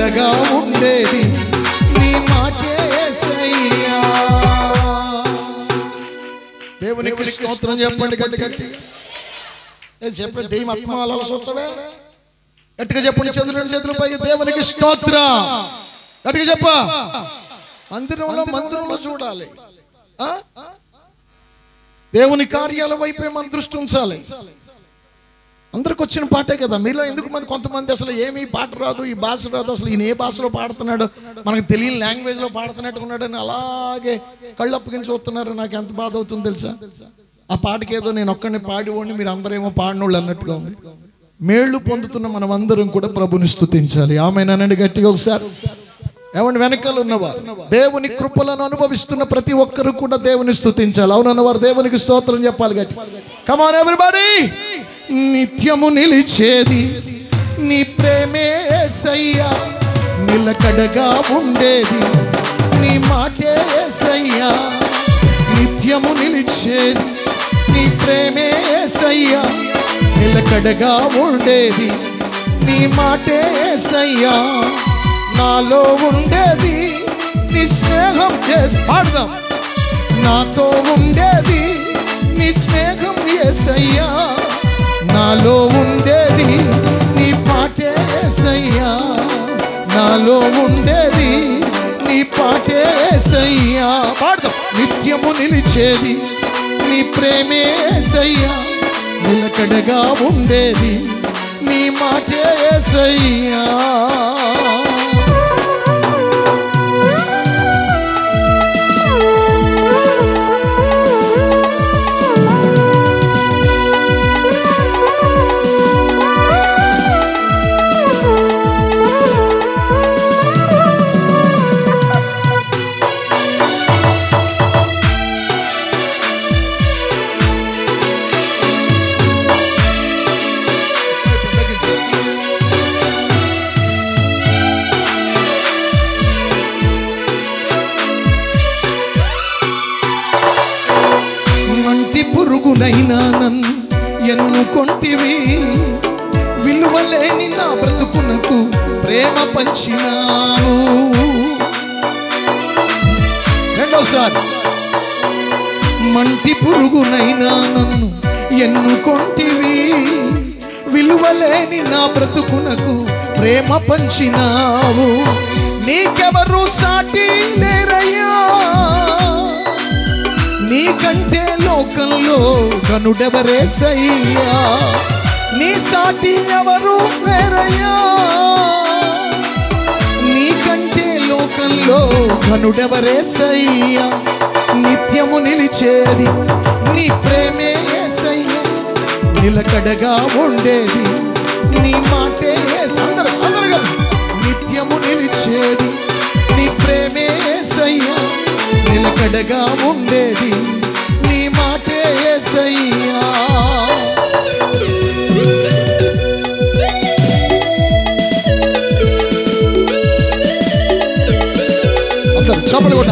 నిలకడగా ఉండేది నీ మాటే యేసయ్యా దేవునికి స్తోత్రం చెప్పండి గట్టి గట్టి ఏ చెప్పండి దెయ్యం ఆత్మాల సొత్తవే గట్టిగా చెప్పండి చంద్రుడు రెండు చేతుల పైకి దేవునికి స్తోత్ర గట్టిగా చెప్ప మందిరంలో మందిరంలో చూడాలి ఆ? దేవుని కార్యాల వైపే మన దృష్టి ఉంచాలి అందరికి వచ్చిన పాటే కదా మీలో ఎందుకు మంది కొంతమంది అసలు ఏమి ఈ పాట రాదు ఈ భాష రాదు అసలు ఈయన ఏ భాషలో పాడుతున్నాడు మనకు తెలియని లాంగ్వేజ్ లో పాడుతున్నట్టు ఉన్నాడని అలాగే కళ్ళు అప్పగించి చూస్తున్నారు నాకు ఎంత బాధ అవుతుంది తెలుసా ఆ పాటకి ఏదో నేను ఒక్కడిని పాడివ్వండి మీరు అందరేమో పాడినోళ్ళు అన్నట్టుగా ఉంది మేళ్లు పొందుతున్న మనం అందరం కూడా ప్రభుని స్తుతించాలి ఆమె అనండి గట్టిగా ఒకసారి ఏమండి వెనకాల ఉన్నవారు దేవుని కృపలను అనుభవిస్తున్న ప్రతి ఒక్కరు కూడా దేవుని స్తుతించాలి అవునన్నవారు దేవునికి స్తోత్రం చెప్పాలి గట్టి కమాన్ ఎవ్రీబడి నిత్యము నిలిచేది నీ ప్రేమే యేసయ్యా నిలకడగా ఉండేది నీ మాటే యేసయ్యా నిత్యము నిలిచేది నీ ప్రేమే యేసయ్యా నిలకడగా ఉండేది నీ మాటే యేసయ్యా నాలో ఉండేది నీ స్నేహం చేసి పాడదాం నాతో ఉండేది నీ స్నేహం ఏసయ్యా నాలో ఉండేది నీ పాటే ఏసయ్యా నాలో ఉండేది నీ పాటే ఏసయ్యా పాడదాం నిత్యము నిలిచేది నీ ప్రేమే ఏసయ్యా నిలకడగా ఉండేది నీ మాటే ఏసయ్యా మంటి పురుగునైనా నన్ను ఎన్నుకొంటివి విలువలేని నా బ్రతుకునకు ప్రేమ పంచినావు రెండోసారి మంటి పురుగునైనా నన్ను ఎన్నుకొంటివి విలువలేని నా బ్రతుకునకు ప్రేమ పంచినావు నీకెవరు సాటి లేరయ్యా నీకంటే లోకంలో గనుడెవరేసయ్యా నీ సాటి ఎవరు లేరయ్యా నీకంటే లోకంలో ఘనుడెవరేసయ్యా నిత్యము నిలిచేది నీ ప్రేమే యేసయ్యా నిలకడగా ఉండేది నీ మాటే యేసు- అందరూ అందరూ కలిసి నిత్యము నిలిచేది నీ ప్రేమే యేసయ్యా నిలకడగా ఉండేది నీ మాటే యేసయ్యా అందరూ చప్పలు కూడా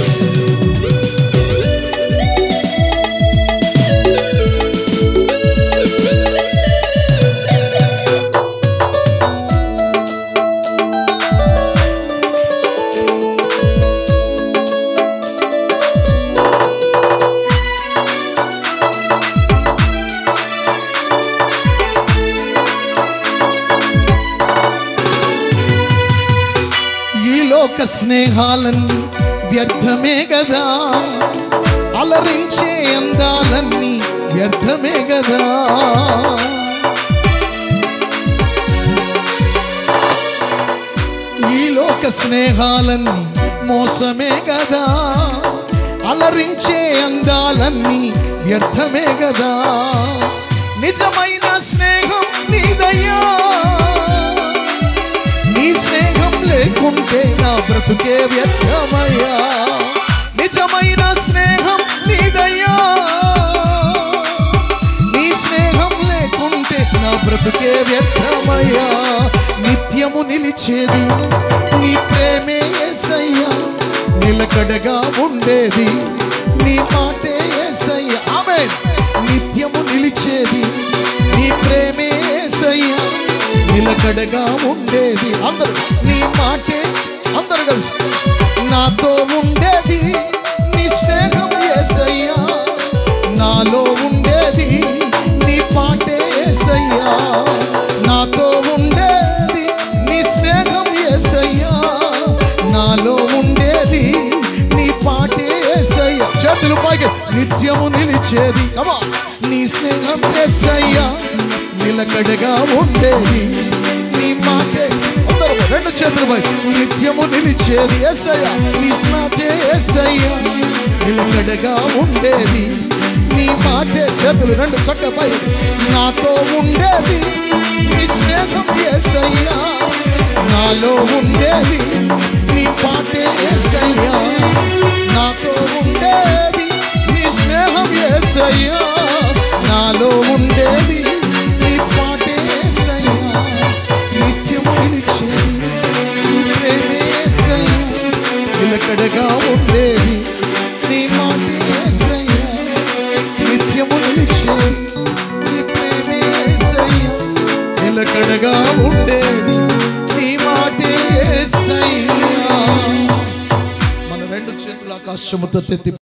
ఈ లోక స్నేహాలన్నీ వ్యర్థమే కదా అలరించే అందాలన్నీ వ్యర్థమే కదా ఈ లోక స్నేహాలన్నీ మోసమే కదా అలరించే అందాలన్నీ వ్యర్థమే కదా నిజమైన స్నేహం నీదయ్యా నీ స్నేహం లేకుంటే నా బ్రతుకే వ్యర్థమయ్యా నిజమైన స్నేహం నీదయ్యా నీ స్నేహం లేకుంటే నా బ్రతుకే వ్యర్థమయ్యా నిత్యము నిలిచేది నీ ప్రేమే యేసయ్యా నిలకడగా ఉండేది నీ మాటే యేసయ్యా ఆమె నిత్యము నిలిచేది నీ ప్రేమే యేసయ్యా నిలకడగా ఉండేది అందరూ నీ మాటే అందరూ కలిసి నాతో ఉండేది నీ స్నేహం ఏసయ్యా నాలో ఉండేది నీ పాటే ఏసయ్యా నాతో ఉండేది నీ స్నేహం ఏసయ్యా నాలో ఉండేది నీ పాటే ఏసయ్యా చేతులు పైకి నిత్యము నిలిచేది కమా నీ స్నేహం ఏసయ్యా నిలకడగా ఉండేది నీ మాటే అందరూ రెండు చేతులు పై నిత్యము నిలిచేది ఏసయ్యా నీ స్నాటే ఏసయ్యా నిలకడగా ఉండేది నీ మాటే చేతులు రెండు చక్క పై నాతో ఉండేది నీ స్నేహం ఏసయ్యా నాలో ఉండేది నీ పాటే ఏసయ్యా నాతో ఉండేది నీ స్నేహం ఏసయ్యా నాలో ఉండేది నీ పాటే ఏసయ్యా నిత్యము నిలిచేది నీ ప్రేమే ఏసయ్యా నిలకడగా ఉండేది నీ మాటే ఏసయ్యా నిత్యము నిలిచేది నీ ప్రేమే ఏసయ్యా నిలకడగా ఉండేది నీ మాటే ఏసయ్యా మన రెండు చేతుల ఆకాశముతో ఎత్తి